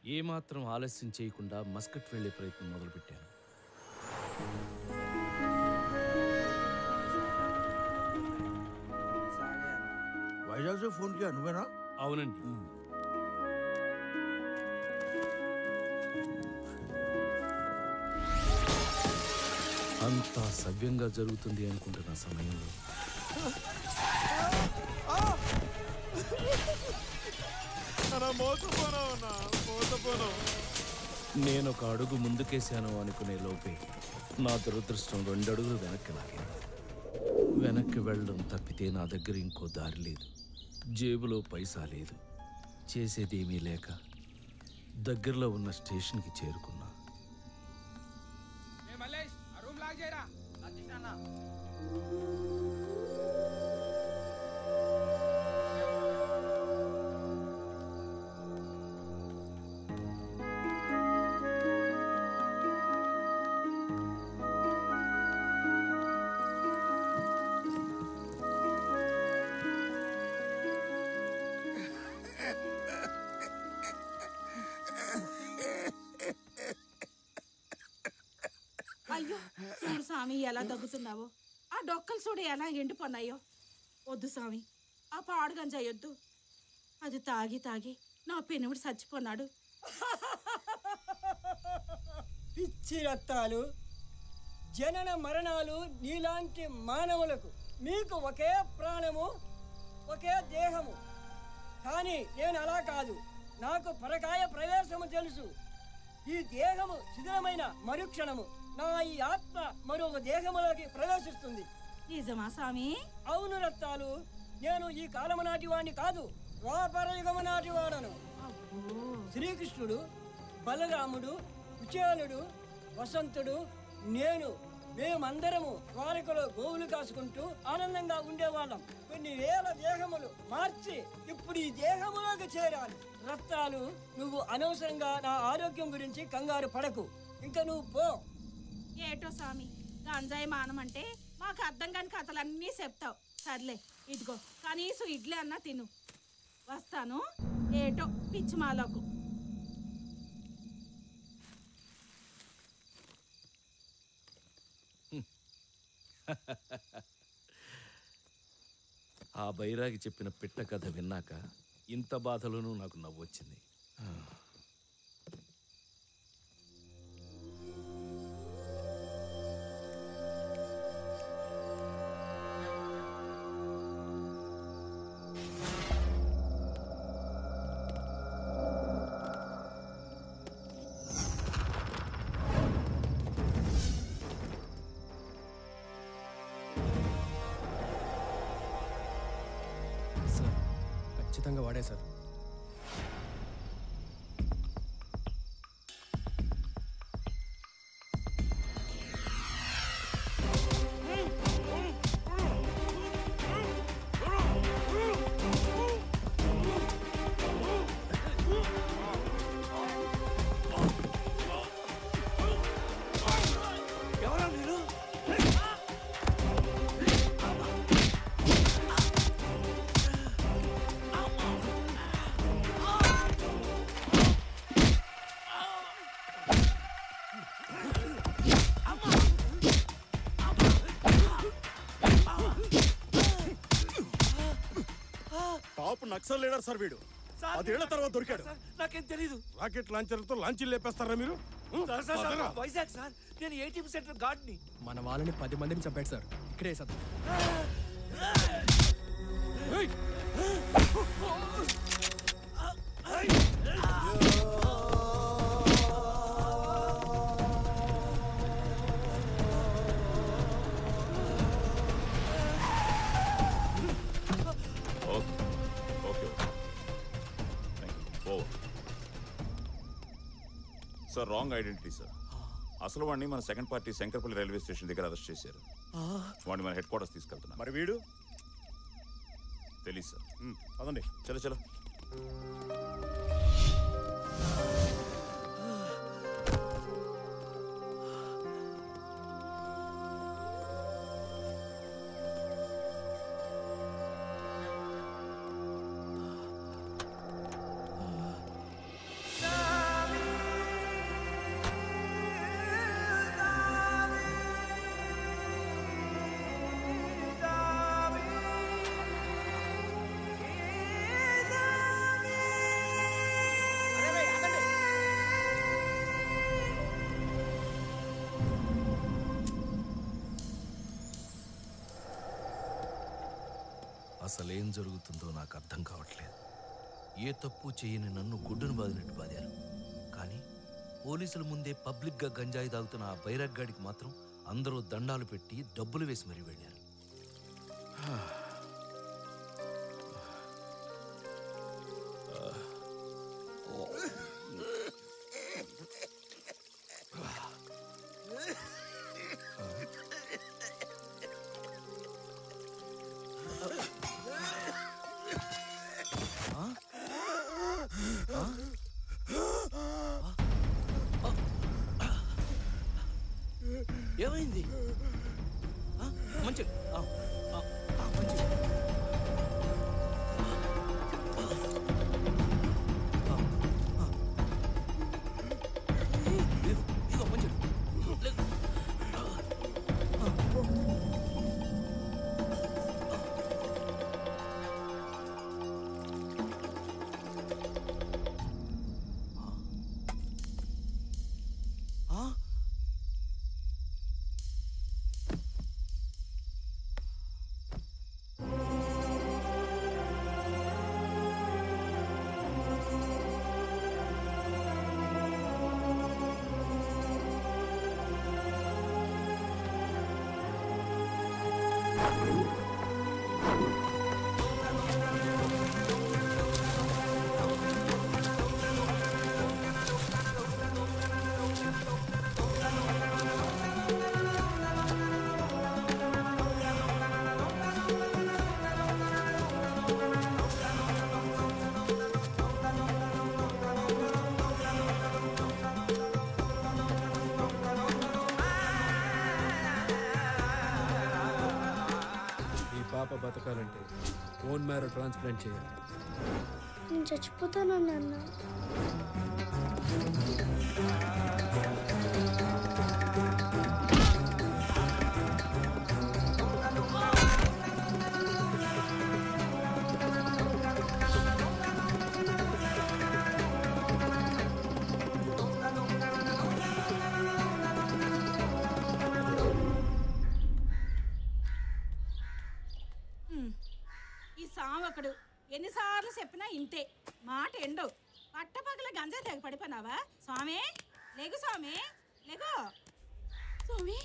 ఏమాత్రం ఆలస్యం చేయకుండా మస్కట్ వెళ్లే ప్రయత్నం మొదలుపెట్టాను వైజాగ్ से फोन किया నువ్వేనా అవునండి అంతా సవ్యంగా జరుగుతుంది అనుకుంటున్న సమయంలో నేను ఒక అడుగు ముందుకేశాను అనుకునే లోపే నా దురదృష్టం రెండు అడుగులు వెనక్కి లాగింది వెనక్కి వెళ్ళడం తప్పితే నా దగ్గర ఇంకో దారి లేదు జేబులో పైసా లేదు చేసేదేమీ లేక దగ్గరలో ఉన్న స్టేషన్కి చేరుకున్నా మల్లేష్ ఆ రూమ్ లాక్ చేయరా అయ్యో చూడు స్వామి ఎలా దగ్గుతున్నావో ఆ డొక్కలు చూడు ఎలా ఎండిపోన్నాయో వద్దు స్వామి ఆ పాడు గంజాయొద్దు అది తాగి తాగి నా పెనుముడు చచ్చిపోన్నాడు పిచ్చి రక్తాలు జనన మరణాలు నీలాంటి మానవులకు మీకు ఒకే ప్రాణము ఒకే దేహము కానీ నేను అలా కాదు నాకు పరకాయ ప్రవేశము తెలుసు ఈ దేహము శిథిలమైన మరుక్షణము నా ఈ ఆత్మ మరొక దేహములోకి ప్రవేశిస్తుంది నిజమా స్వామి అవును రక్తాలు నేను ఈ కాలము నాటి వాణ్ణి కాదు ద్వాపర యుగము నాటి వాడను శ్రీకృష్ణుడు బలరాముడు కుచేలుడు వసంతుడు నేను మేమందరము ద్వారకలో గోవులు కాసుకుంటూ ఆనందంగా ఉండేవాళ్ళం కొన్ని వేల దేహములు మార్చి ఇప్పుడు ఈ దేహములోకి చేరాలి రక్తాలు నువ్వు అనవసరంగా నా ఆరోగ్యం గురించి కంగారు పడకు ఇంకా నువ్వు పో ఏటో స్వామి గంజాయి మానమంటే మాకు అర్థం కాని కథలన్నీ చెప్తావు సర్లే ఇదిగో కనీసం ఇడ్లీ అన్నా తిను వస్తాను ఏటో పిచ్చి మాలకు ఆ బైరాగి చెప్పిన పిట్ట కథ విన్నాక ఇంత బాధలోనూ నాకు నవ్వొచ్చింది ఆ. సార్ ఖచ్చితంగా వాడే సార్ ఎవరా మీరు టాప్ నక్సల్ లీడర్ సార్ వీడు పదేళ్ల తర్వాత దొరికాడు నాకేం తెలీదు రాకెట్ లాంచర్లతో లాంచీలు లేపేస్తారా మీరు సార్, సార్, సార్, పదరా. వైజాగ్ సార్ నేను ఏటీఎం సెంటర్ గార్డ్ని మన వాళ్ళని పది మందిని చంపాడు సార్ ఇక్కడే sir okay okay over sir wrong identity sir అసలు వాడిని మన second party Shankarpally railway station దగ్గర అరెస్ట్ చేశారు వాడిని మన హెడ్ క్వార్టర్స్ తీసుకెళ్తున్నాం మరి వీడు తెలీదు సార్ ఉమ్, పదండి చలో చలో సార్ అసలేం జరుగుతుందో నాకు అర్థం కావట్లేదు ఏ తప్పు చేయని నన్ను గుడ్డును బాదినట్టు బాదారు కానీ పోలీసుల ముందే పబ్లిక్గా గంజాయి తాగుతున్న ఆ బైరగ్గాడికి మాత్రం అందరూ దండాలు పెట్టి డబ్బులు వేసి మరీ వెళ్ళారు ఏమైంది ఆ, మంచిది ఆ, ఆ, ఆ, మంచిది ఆ, ఆ. ఇదిగో, ఇదిగో, మంచిది. లేదు. ఆ, ఆ. ఆ? ఈ పాప బతకాలంటే బోన్ మ్యారో ట్రాన్స్ప్లాంట్ చేయాలి నేను చచ్చిపోతాను నాన్న ఈ సామకుడు ఎన్నిసార్లు చెప్పినా ఇంతే మాట ఎండు పట్టపగల గంజా తెగ పడిపోయినావా స్వామి లేగు స్వామి లేగు స్వామి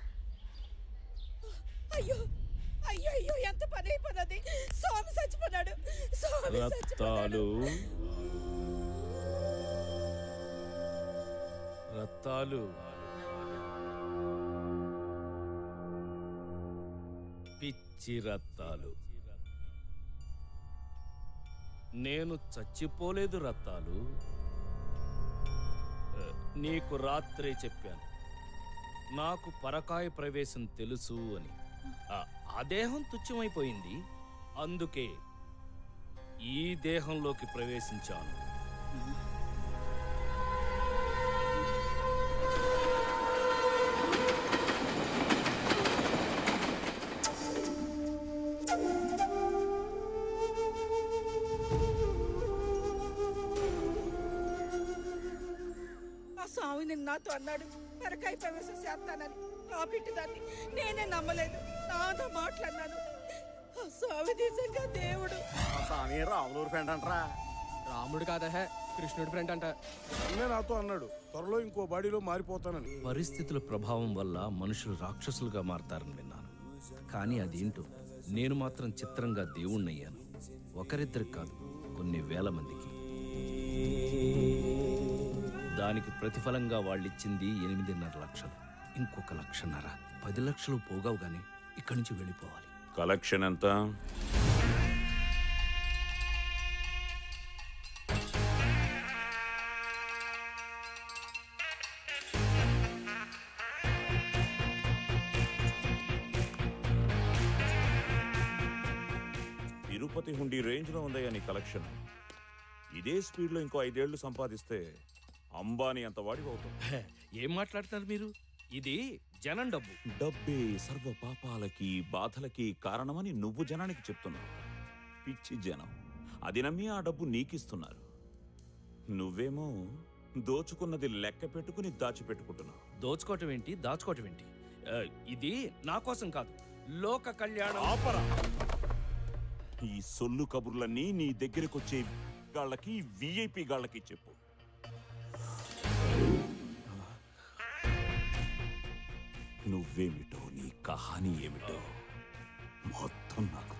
అయ్యో అయ్యో అయ్యో ఎంత పని అయిపోతుంది స్వామి చచ్చిపోన్నాడు స్వామి రత్తాలు రత్తాలు పిచ్చి రత్తాలు నేను చచ్చిపోలేదు రత్తాలు ఆ, నీకు రాత్రే చెప్పాను నాకు పరకాయ ప్రవేశం తెలుసు అని ఆ, ఆ దేహం తుచ్చమైపోయింది అందుకే ఈ దేహంలోకి ప్రవేశించాను ఆ స్వామి నిన్న నాతో అన్నాడు పరకాయ ప్రవేశం చేస్తానని కాబట్టి దాన్ని నేనే నమ్మలేదు నాతో మాట్లాడినాను ఆ స్వామి నిజంగా దేవుడు ఆ స్వామి రాములూరు ఫ్రెండ్ అంటరా రాముడు కాదా హే కృష్ణుడి ఫ్రెండ్ అంట అన్నే నాతో అన్నాడు త్వరలో ఇంకో బాడీలో మారిపోతానని పరిస్థితుల ప్రభావం వల్ల మనుషులు రాక్షసులుగా మారతారని విన్నాను కానీ అదేంటో నేను మాత్రం చిత్రంగా దేవుణ్ణయ్యాను ఒకరిద్దరికి కాదు కొన్ని వేల మందికి దానికి ప్రతిఫలంగా వాళ్ళిచ్చింది ఎనిమిదిన్నర లక్షలు ఇంకొక లక్షన్నర పది లక్షలు పోగావుగానే ఇక్కడి నుంచి వెళ్ళిపోవాలి కలెక్షన్ ఎంత తిరుపతి హుండీ రేంజ్లో ఉందయ్యా నీ కలెక్షన్ ఇదే స్పీడ్లో ఇంకో ఐదేళ్లు సంపాదిస్తే అంబానీ అంత వాడి అవుతాం హే, ఏం మాట్లాడుతున్నారు మీరు ఇది జనం డబ్బు డబ్బే సర్వ పాపాలకి బాధలకి కారణమని నువ్వు జనానికి చెప్తున్నావు పిచ్చి జనం అది నమ్మి ఆ డబ్బు నీకిస్తున్నారు నువ్వేమో దోచుకున్నది లెక్క పెట్టుకుని దాచిపెట్టుకుంటున్నావు దోచుకోవటం ఏంటి దాచుకోవటం ఏంటి ఆ, ఇది నా కోసం కాదు లోక కళ్యాణం ఆపరా ఈ సొల్లు కబుర్లన్నీ నీ దగ్గరకొచ్చే గాళ్ళకి విఐపి గాళ్ళకి చెప్పు నువ్వేమిటో నీ కహాని ఏమిటో మొత్తం నాకు